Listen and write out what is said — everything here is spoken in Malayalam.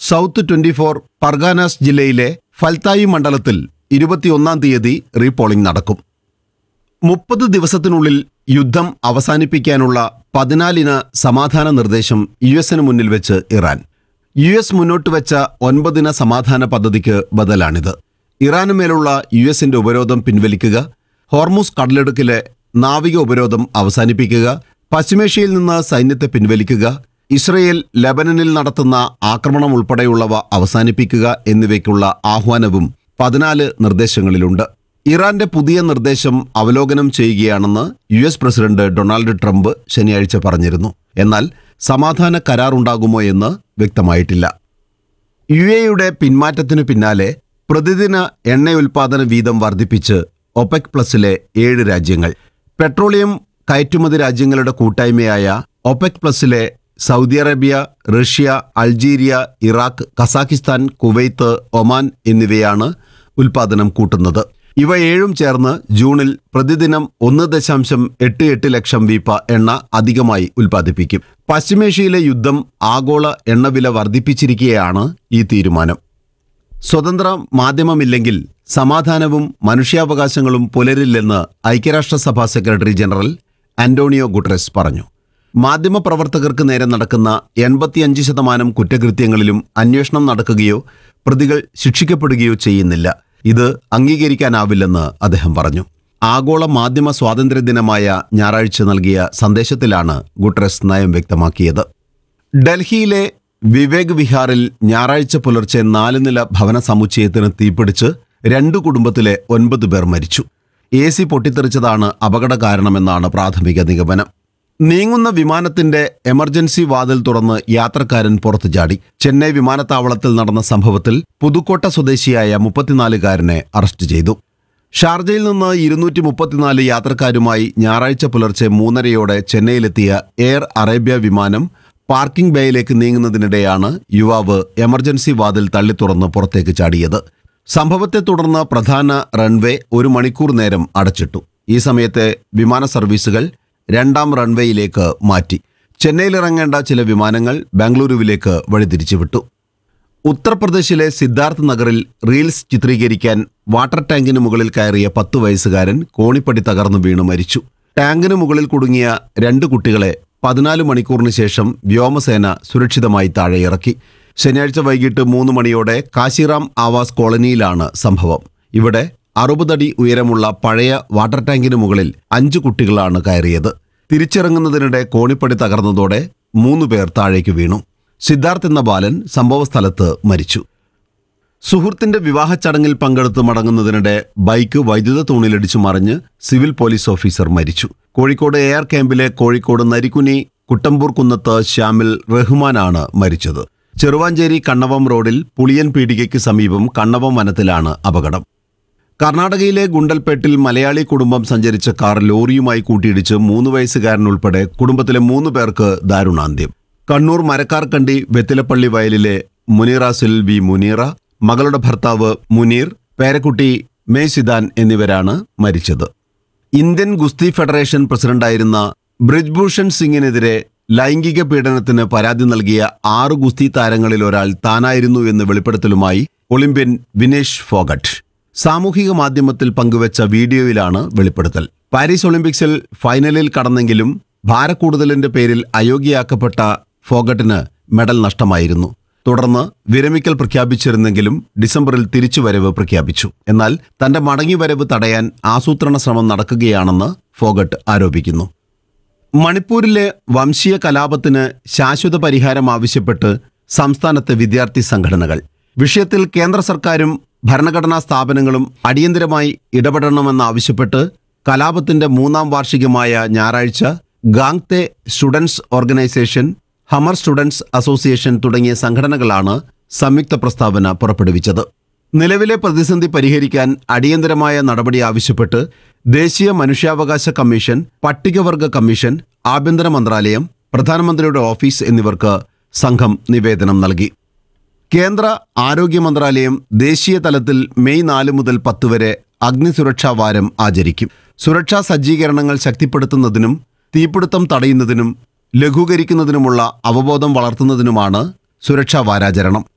സൗത്ത് ട്വന്റി ഫോർ പർഗാനാസ് ജില്ലയിലെ ഫൽത്തായി മണ്ഡലത്തിൽ ഇരുപത്തിയൊന്നാം തീയതി റീപോളിംഗ് നടക്കും മുപ്പത് ദിവസത്തിനുള്ളിൽ യുദ്ധം അവസാനിപ്പിക്കാനുള്ള പതിനാലിന സമാധാന നിർദ്ദേശം യു എസിന് മുന്നിൽ വെച്ച് ഇറാൻ യു എസ് മുന്നോട്ട് വെച്ച ഒൻപതിന സമാധാന പദ്ധതിക്ക് ബദലാണിത് ഇറാന് മേലുള്ള യു എസിന്റെ ഉപരോധം പിൻവലിക്കുക ഹോർമുസ് കടലിടുക്കിലെ നാവിക ഉപരോധം അവസാനിപ്പിക്കുക പശ്ചിമേഷ്യയിൽ നിന്ന് സൈന്യത്തെ പിൻവലിക്കുക ഇസ്രയേൽ ലബനനിൽ നടത്തുന്ന ആക്രമണം ഉൾപ്പെടെയുള്ളവ അവസാനിപ്പിക്കുക എന്നിവയ്ക്കുള്ള ആഹ്വാനവും പതിനാല് നിർദ്ദേശങ്ങളിലുണ്ട് ഇറാന്റെ പുതിയ നിർദ്ദേശം അവലോകനം ചെയ്യുകയാണെന്ന് U S president Donald Trump ശനിയാഴ്ച പറഞ്ഞിരുന്നു എന്നാൽ സമാധാന കരാറുണ്ടാകുമോ എന്ന് വ്യക്തമായിട്ടില്ല യു എയുടെ പിന്മാറ്റത്തിനു പിന്നാലെ പ്രതിദിന എണ്ണ ഉൽപാദന വീതം വർദ്ധിപ്പിച്ച് ഒപെക് പ്ലസിലെ ഏഴ് രാജ്യങ്ങൾ പെട്രോളിയം കയറ്റുമതി രാജ്യങ്ങളുടെ കൂട്ടായ്മയായ ഒപെക് പ്ലസിലെ Saudi Arabia Russia Algeria Iraq Kazakhstan Kuwait Oman എന്നിവയാണ് ഉൽപാദനം കൂട്ടുന്നത് ഇവ ഏഴും ചേർന്ന് ജൂണിൽ പ്രതിദിനം ഒന്ന് ദശാംശം എട്ട് എട്ട് ലക്ഷം വീപ്പ എണ്ണ അധികമായി ഉൽപ്പാദിപ്പിക്കും പശ്ചിമേഷ്യയിലെ യുദ്ധം ആഗോള എണ്ണവില വർദ്ധിപ്പിച്ചിരിക്കുകയാണ് ഈ തീരുമാനം സ്വതന്ത്ര മാധ്യമമില്ലെങ്കിൽ സമാധാനവും മനുഷ്യാവകാശങ്ങളും പുലരില്ലെന്ന് ഐക്യരാഷ്ട്രസഭാ സെക്രട്ടറി ജനറൽ അന്റോണിയോ ഗുട്ടറസ് പറഞ്ഞു മാധ്യമപ്രവർത്തകർക്ക് നേരെ നടക്കുന്ന എൺപത്തിയഞ്ച് ശതമാനം കുറ്റകൃത്യങ്ങളിലും അന്വേഷണം നടക്കുകയോ പ്രതികൾ ശിക്ഷിക്കപ്പെടുകയോ ചെയ്യുന്നില്ല ഇത് അംഗീകരിക്കാനാവില്ലെന്ന് അദ്ദേഹം പറഞ്ഞു ആഗോള മാധ്യമ സ്വാതന്ത്ര്യ ദിനമായ ഞായറാഴ്ച നൽകിയ സന്ദേശത്തിലാണ് ഗുട്ടറസ് നയം വ്യക്തമാക്കിയത് ഡൽഹിയിലെ വിവേക് വിഹാറിൽ ഞായറാഴ്ച പുലർച്ചെ നാല് നില ഭവന സമുച്ചയത്തിന് തീപിടിച്ച് രണ്ടു കുടുംബത്തിലെ ഒൻപത് പേർ മരിച്ചു എ സി പൊട്ടിത്തെറിച്ചതാണ് അപകട കാരണമെന്നാണ് പ്രാഥമിക നിഗമനം നീങ്ങുന്ന വിമാനത്തിന്റെ എമർജൻസി വാതിൽ തുറന്ന് യാത്രക്കാരൻ പുറത്തു ചാടി ചെന്നൈ വിമാനത്താവളത്തിൽ നടന്ന സംഭവത്തിൽ പുതുക്കോട്ട സ്വദേശിയായ മുപ്പത്തിനാലുകാരനെ അറസ്റ്റ് ചെയ്തു ഷാർജയിൽ നിന്ന് ഇരുന്നൂറ്റി മുപ്പത്തിനാല് യാത്രക്കാരുമായി ഞായറാഴ്ച പുലർച്ചെ മൂന്നരയോടെ ചെന്നൈയിലെത്തിയ എയർ അറേബ്യ വിമാനം പാർക്കിംഗ് ബേയിലേക്ക് നീങ്ങുന്നതിനിടെയാണ് യുവാവ് എമർജൻസി വാതിൽ തള്ളിത്തുറന്ന് പുറത്തേക്ക് ചാടിയത് സംഭവത്തെ തുടർന്ന് പ്രധാന റൺവേ ഒരു മണിക്കൂർ നേരം അടച്ചിട്ടു ഈ സമയത്തെ വിമാന സർവീസുകൾ രണ്ടാം റൺവേയിലേക്ക് മാറ്റി ചെന്നൈയിലിറങ്ങേണ്ട ചില വിമാനങ്ങൾ ബാംഗ്ലൂരുവിലേക്ക് വഴിതിരിച്ചുവിട്ടു ഉത്തർപ്രദേശിലെ സിദ്ധാർത്ഥ് നഗറിൽ റീൽസ് ചിത്രീകരിക്കാൻ വാട്ടർ ടാങ്കിന് മുകളിൽ കയറിയ പത്ത് വയസ്സുകാരൻ കോണിപ്പടി തകർന്നു വീണു മരിച്ചു ടാങ്കിന് മുകളിൽ കുടുങ്ങിയ രണ്ട് കുട്ടികളെ പതിനാല് മണിക്കൂറിന് ശേഷം വ്യോമസേന സുരക്ഷിതമായി താഴെയിറക്കി ശനിയാഴ്ച വൈകിട്ട് മൂന്ന് മണിയോടെ കാശിറാം ആവാസ് കോളനിയിലാണ് സംഭവം ഇവിടെ അറുപതടി ഉയരമുള്ള പഴയ വാട്ടർ ടാങ്കിന് മുകളിൽ അഞ്ചു കുട്ടികളാണ് കയറിയത് തിരിച്ചിറങ്ങുന്നതിനിടെ കോണിപ്പടി തകർന്നതോടെ മൂന്ന് പേർ താഴേക്ക് വീണു സിദ്ധാർത്ഥ് എന്ന ബാലൻ സംഭവസ്ഥലത്ത് മരിച്ചു സുഹൃത്തിന്റെ വിവാഹ ചടങ്ങിൽ പങ്കെടുത്ത് മടങ്ങുന്നതിനിടെ ബൈക്ക് വൈദ്യുത തൂണിലിടിച്ചു മറിഞ്ഞ് സിവിൽ പോലീസ് ഓഫീസർ മരിച്ചു കോഴിക്കോട് എയർ ക്യാമ്പിലെ കോഴിക്കോട് നരിക്കുനി കുട്ടമ്പൂർ കുന്നത്ത് ശ്യാമിൽ റഹ്മാനാണ് മരിച്ചത് ചെറുവാഞ്ചേരി കണ്ണവം റോഡിൽ പുളിയൻ പീടികയ്ക്ക് സമീപം കണ്ണവം വനത്തിലാണ് അപകടം കർണാടകയിലെ ഗുണ്ടൽപേട്ടിൽ മലയാളി കുടുംബം സഞ്ചരിച്ച കാർ ലോറിയുമായി കൂട്ടിയിടിച്ച് മൂന്ന് വയസ്സുകാരൻ ഉൾപ്പെടെ കുടുംബത്തിലെ മൂന്ന് പേർക്ക് ദാരുണാന്ത്യം കണ്ണൂർ മരക്കാർക്കണ്ടി വെത്തിലപ്പള്ളി വയലിലെ മുനീറാസിൽ വി മുനീറ മകളുടെ ഭർത്താവ് മുനീർ പേരക്കുട്ടി മേസിദാൻ എന്നിവരാണ് മരിച്ചത് ഇന്ത്യൻ ഗുസ്തി ഫെഡറേഷൻ പ്രസിഡന്റായിരുന്ന ബ്രിജ്ഭൂഷൺ സിംഗിനെതിരെ ലൈംഗിക പീഡനത്തിന് പരാതി നൽകിയ ആറ് ഗുസ്തി താരങ്ങളിൽ ഒരാൾ താനായിരുന്നു എന്ന് വെളിപ്പെടുത്തലുമായി ഒളിമ്പ്യൻ വിനേഷ് ഫോഗട്ട് സാമൂഹിക മാധ്യമത്തിൽ പങ്കുവച്ച വീഡിയോയിലാണ് വെളിപ്പെടുത്തൽ പാരീസ് ഒളിമ്പിക്സിൽ ഫൈനലിൽ കടന്നെങ്കിലും ഭാരക്കൂടുതലിന്റെ പേരിൽ അയോഗ്യയാക്കപ്പെട്ട ഫോഗട്ടിന് മെഡൽ നഷ്ടമായിരുന്നു തുടർന്ന് വിരമിക്കൽ പ്രഖ്യാപിച്ചിരുന്നെങ്കിലും ഡിസംബറിൽ തിരിച്ചുവരവ് പ്രഖ്യാപിച്ചു എന്നാൽ തന്റെ മടങ്ങിവരവ് തടയാൻ ആസൂത്രണ ശ്രമം നടക്കുകയാണെന്ന് ഫോഗട്ട് ആരോപിക്കുന്നു മണിപ്പൂരിലെ വംശീയ കലാപത്തിന് ശാശ്വത പരിഹാരം ആവശ്യപ്പെട്ട് സംസ്ഥാനത്തെ വിദ്യാർത്ഥി സംഘടനകൾ വിഷയത്തിൽ കേന്ദ്ര സർക്കാരും ഭരണഘടനാ സ്ഥാപനങ്ങളും അടിയന്തരമായി ഇടപെടണമെന്നാവശ്യപ്പെട്ട് കലാപത്തിന്റെ മൂന്നാം വാർഷികമായ ഞായറാഴ്ച Gangte students organisation Hmar students association തുടങ്ങിയ സംഘടനകളാണ് സംയുക്ത പ്രസ്താവന പുറപ്പെടുവിച്ചത് നിലവിലെ പ്രതിസന്ധി പരിഹരിക്കാൻ അടിയന്തരമായ നടപടി ആവശ്യപ്പെട്ട് ദേശീയ മനുഷ്യാവകാശ കമ്മീഷൻ പട്ടികവർഗ കമ്മീഷൻ ആഭ്യന്തര മന്ത്രാലയം പ്രധാനമന്ത്രിയുടെ ഓഫീസ് എന്നിവർക്ക് സംഘം നിവേദനം നൽകി കേന്ദ്ര ആരോഗ്യ മന്ത്രാലയം ദേശീയ തലത്തിൽ മെയ് നാല് മുതൽ പത്ത് വരെ അഗ്നിസുരക്ഷാ വാരം ആചരിക്കും സുരക്ഷാ സജ്ജീകരണങ്ങൾ ശക്തിപ്പെടുത്തുന്നതിനും തീപിടുത്തം തടയുന്നതിനും ലഘൂകരിക്കുന്നതിനുമുള്ള അവബോധം വളർത്തുന്നതിനുമാണ് സുരക്ഷാ വാരാചരണം